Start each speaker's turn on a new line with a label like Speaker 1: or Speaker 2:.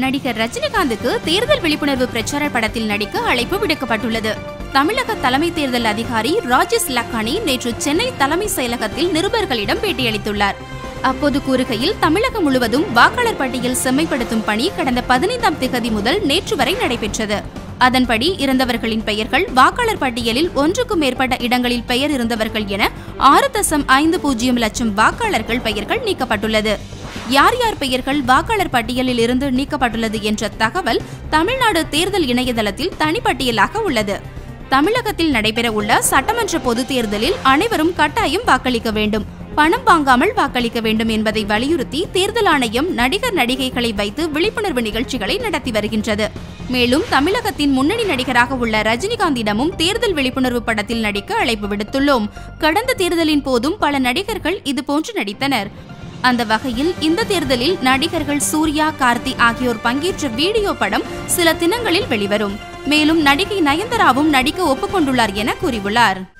Speaker 1: நடிகர் ரஜினிகாந்துக்கு தேர்தல் விழிப்புணர்வு பிரச்சார படத்தில் நடிக்க அழைப்பு விடுக்கப்பட்டுள்ளது தமிழக தலைமை தேர்தல் அதிகாரி ராஜேஷ் லக்கானி நேற்று சென்னை தலைமை செயலகத்தில் நிருபர்களிடம் பேட்டியளித்துள்ளார் அப்போது கூறுகையில் தமிழகம் முழுவதும் வாக்காளர் பட்டியல் செம்மைப்படுத்தும் பணி கடந்த பதினைந்தாம் திகதி முதல் நேற்று வரை நடைபெற்றது அதன்படி இறந்தவர்களின் பெயர்கள் வாக்காளர் பட்டியலில் ஒன்றுக்கும் மேற்பட்ட இடங்களில் பெயர் இருந்தவர்கள் என ஆறு தசம் ஐந்து பூஜ்ஜியம் லட்சம் வாக்காளர்கள் பெயர்கள் நீக்கப்பட்டுள்ளது யார் யார் பெயர்கள் வாக்காளர் பட்டியலில் இருந்து நீக்கப்பட்டுள்ளது என்ற தகவல் தமிழ்நாடு தேர்தல் இணையதளத்தில் தனிப்பட்டியலாக உள்ளது தமிழகத்தில் நடைபெறவுள்ள சட்டமன்ற பொதுத் தேர்தலில் அனைவரும் கட்டாயம் வாக்களிக்க வேண்டும் பணம் வாங்காமல் வாக்களிக்க வேண்டும் என்பதை வலியுறுத்தி தேர்தல் ஆணையம் நடிகர் நடிகைகளை வைத்து விழிப்புணர்வு நிகழ்ச்சிகளை நடத்தி வருகின்றது மேலும் தமிழகத்தின் முன்னணி நடிகராக உள்ள ரஜினிகாந்திடமும் தேர்தல் விழிப்புணர்வு படத்தில் நடிக்க அழைப்பு விடுத்துள்ளோம் கடந்த தேர்தலின் போதும் பல நடிகர்கள் இதுபோன்று நடித்தனர் அந்த வகையில் இந்த தேர்தலில் நடிகர்கள் சூர்யா கார்த்தி ஆகியோர் பங்கேற்ற வீடியோ படம் சில தினங்களில் வெளிவரும் மேலும் நடிகை நயன்தாராவும் நடிக்க ஒப்புக்கொண்டுள்ளார் என கூறியுள்ளார்